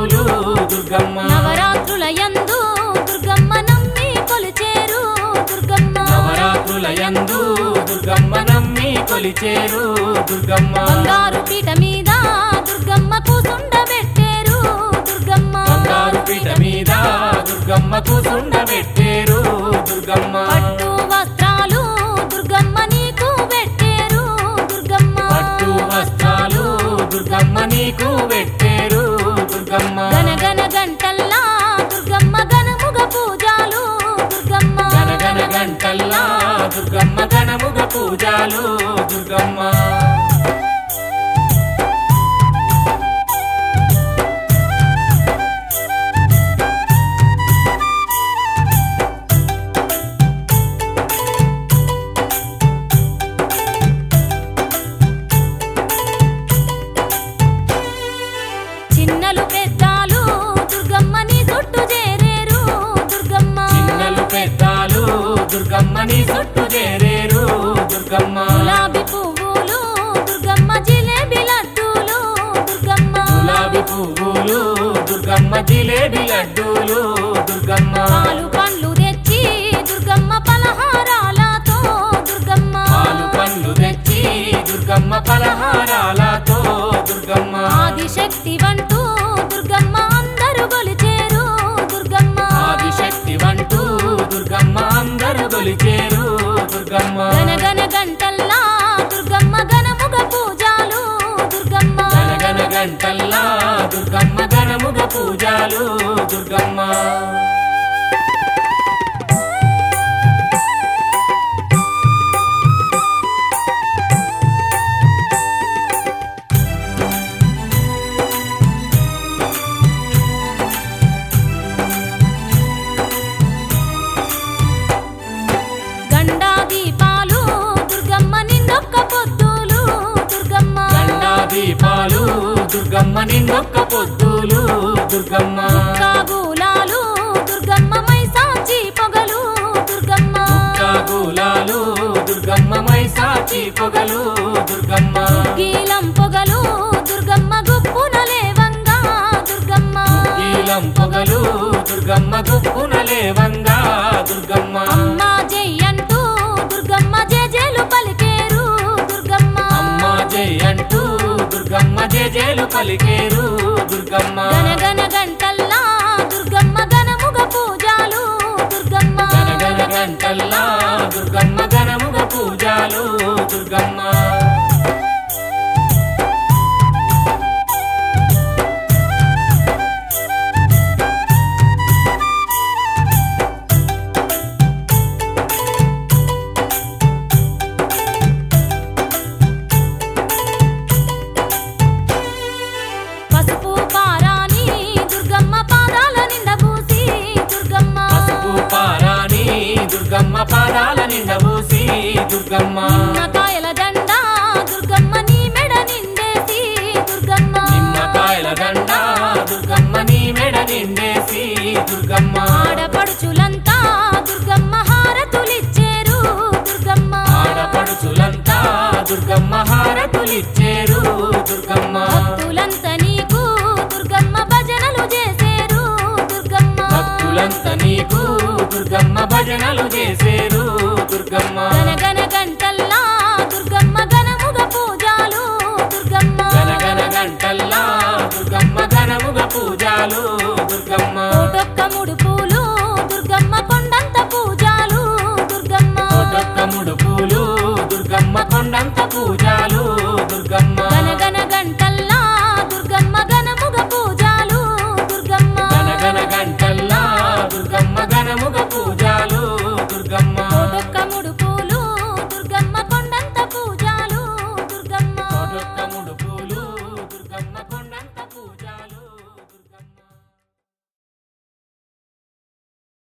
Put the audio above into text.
పొద్దులు దుర్గమ్మ నవరాత్రుల యందు దుర్గమ్మ నమ్మి కొలిచేరు దుర్గమ్మ నవరాత్రుల యందు దుర్గమ్మ నమ్మి కొలిచేరు దుర్గమ్మ బంగారు పీట మీద దుర్గమ్మ కూసుండబెట్టేరు దుర్గమ్మ బంగారు పీట మీద దుర్గమ్మ కూసుండబెట్టేరు దుర్గమ్మ పట్టు వస్త్రాలు దుర్గమ్మ నీకు పెట్టేరు దుర్గమ్మ పట్టు వస్త్రాలు దుర్గమ్మ నీకు పెట్టేరు దుర్గమ్మ గనగన గంటల్లా దుర్గమ్మ గనముగ పూజాలు దుర్గమ్మ గనగన గంటల్లా దుర్గమ్మ గణముగ పూజాలు దుర్గమ్మ చిన్నలు పెద్దాలు దుర్గమ్మ నీ చుట్టూ చేరేరు దుర్గమ్మ చిన్నలు పెద్దాలు దుర్గమ్మ నీ చుట్టూ చేరేరు దుర్గమ్మ గులాబీ పువ్వులు దుర్గమ్మ జిలేబీ లడ్డూలు దుర్గమ్మ గులాబీ పువ్వులు దుర్గమ్మ జిలేబీ లడ్డూలు దుర్గమ్మ పాలు పండ్లు తెచ్చి దుర్గమ్మ పలహారాలతో దుర్గమ్మ పాలు పండ్లు తెచ్చి దుర్గమ్మ పలహారాలతో దుర్గమ్మ ఆదిశక్తి వంటూ దుర్గమ్మ అందరూ గొలిచేరు దుర్గమ్మ ఆదిశక్తి వంటూ దుర్గమ్మ అందరు గొలిచేరు దుర్గమ్మ గనగన గంటల్లా దుర్గమ్మ గనముగ పూజాలు దుర్గమ్మ గనగన గంటల్లా దుర్గమ్మ గణముగ పూజాలు దుర్గమ్మ గండా దీపాలు దుర్గమ్మ నిండొక్క పొద్దులు దుర్గమ్మ గండా దీపాలు దుర్గమ్మ నిన్నొక్క పొద్దులు దుర్గమ్మ కాగులాలు దుర్గమ్మ మైసాచి పొగలు దుర్గమ్మ కాగులాలు దుర్గమ్మ మైసాచి పొగలు దుర్గమ్మ గీలం పొగలు దుర్గమ్మ గుప్పున లేవంగా దుర్గమ్మ ఈలం పొగలు దుర్గమ్మ గుప్పున లేవంగా దుర్గమ్మ అమ్మ జై అంటూ దుర్గమ్మ జేజేలు పలికేరు దుర్గమ్మ అమ్మ జై అంటూ దుర్గమ్మ జేజేలు పలికేరు దుర్గమ్మ గనగన గంటల్లా దుర్గమ్మ గనముగ పూజాలు దుర్గమ్మ గనగన గంటల్లా దుర్గమ్మ గణముగ పూజాలు దుర్గమ్మ పసుపు పారాని దుర్గమ్మ పాదాల నిండా పూసి దుర్గమ్మ పసుపు పారాని దుర్గమ్మ పాదాల నిండబూసి దుర్గమ్మ నిమ్మకాయల దండ దుర్గమ్మ నీ మెడ నిండేసి దుర్గమ్మ నిమ్మకాయల దండ దుర్గమ్మ నీ మెడ నిండేసి దుర్గమ్మ ఆడపడుచులంతా దుర్గమ్మ హారతులిచ్చేరు దుర్గమ్మ ఆడపడుచులంతా దుర్గమ్మ హారతులిచ్చేరు దుర్గమ్మ భక్తులంతా నీకు దుర్గమ్మ భజనలు చేసేరు దుర్గమ్మ భక్తులంతా నీకు దుర్గమ్మ భజనలు చేసేరు దుర్గమ్మ గన